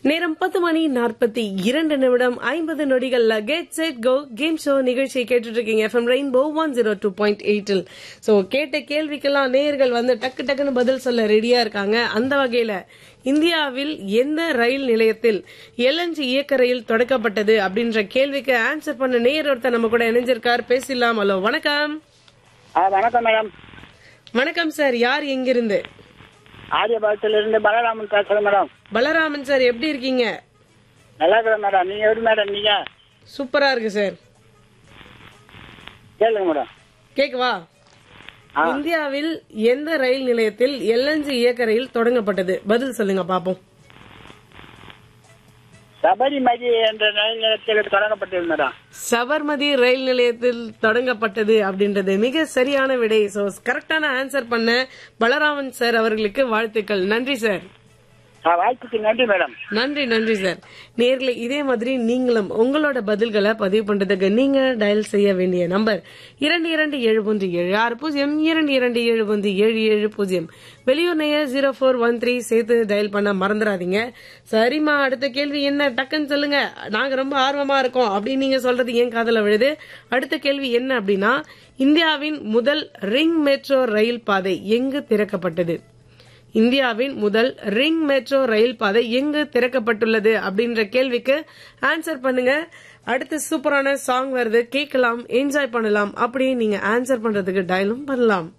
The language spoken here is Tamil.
நேரம் பத்து மணி நாற்பத்தி இரண்டு நிமிடம் ஐம்பது நொடிகள்ல get set go game show நிகழ்ச்சியை கேட்டுட்டு இருக்கீங்க FM rainbow one zero two point எயிட்டில் ஸோ கேட்ட கேள்விக்கெல்லாம் நேர்கள் வந்து டக்கு டக்குன்னு பதில் சொல்ல ரெடியா இருக்காங்க அந்த வகையில இந்தியாவில் எந்த ரயில் நிலையத்தில் எல்என்ஜி இயக்க ரயில் தொடக்கப்பட்டது அப்படின்ற கேள்விக்கு ஆன்சர் பண்ண நேர் ஒருத்தர் நம்ம கூட இணைஞ்சிருக்கார் பேசிடலாம் ஹலோ வணக்கம் ஆ வணக்கம் மேடம் வணக்கம் சார் யார் எங்கிருந்து ஆரியபாளத்துல இருந்து பலராமன் பேசுறேன் மேடம் பலராமன் சார் எப்படி இருக்கீங்க நல்லா இருக்கிறேன் மேடம் நீங்க எப்படி மேடம் நீங்க சூப்பரா இருக்கு சார் கேளுங்க மேடம் கேக்குவா இந்தியாவில் எந்த ரயில் நிலையத்தில் எல்என்ஜி இயக்க ரயில் தொடங்கப்பட்டது பதில் சொல்லுங்க பாப்போம் சபரிமதி என்ற ரயில் நிலையத்தில் தொடங்கப்பட்டது மேடம் சபர்மதி ரயில் நிலையத்தில் தொடங்கப்பட்டது அப்படின்றது மிக சரியான விடை சோ கரெக்டான ஆன்சர் பண்ண பலராமன் சார் அவர்களுக்கு வாழ்த்துக்கள் நன்றி சார் ஆ, வாய்ப்புக்கு நன்றி மேடம் நன்றி நன்றி சார் நேர்ல இதே மாதிரி நீங்களும் உங்களோட பதில்களை பதிவு பண்றதுக்கு நீங்க டயல் செய்ய வேண்டிய நம்பர் இரண்டு இரண்டு ஏழு ஒன்று ஏழு ஆறு பூஜ்ஜியம் இரண்டு இரண்டு ஏழு ஒன்று ஏழு ஏழு பூஜ்ஜியம் வெளியூர் நேயர் ஜீரோ ஃபோர் ஒன் த்ரீ சேர்த்து டயல் பண்ண மறந்துடாதீங்க சரிம்மா அடுத்த கேள்வி என்ன டக்குன்னு சொல்லுங்க நாங்க ரொம்ப ஆர்வமா இருக்கோம் அப்படின்னு நீங்க சொல்றது ஏன் காதல விழுது அடுத்த கேள்வி என்ன அப்படின்னா இந்தியாவின் முதல் ரிங் மெட்ரோ ரயில் பாதை எங்கு திறக்கப்பட்டது இந்தியாவின் முதல் ரிங் மெட்ரோ ரயில் பாதை எங்கு திறக்கப்பட்டுள்ளது அப்படின்ற கேள்விக்கு ஆன்சர் பண்ணுங்க அடுத்து சூப்பரான சாங் வருது கேட்கலாம் என்ஜாய் பண்ணலாம் அப்படியே நீங்க ஆன்சர் பண்றதுக்கு டயலும் பண்ணலாம்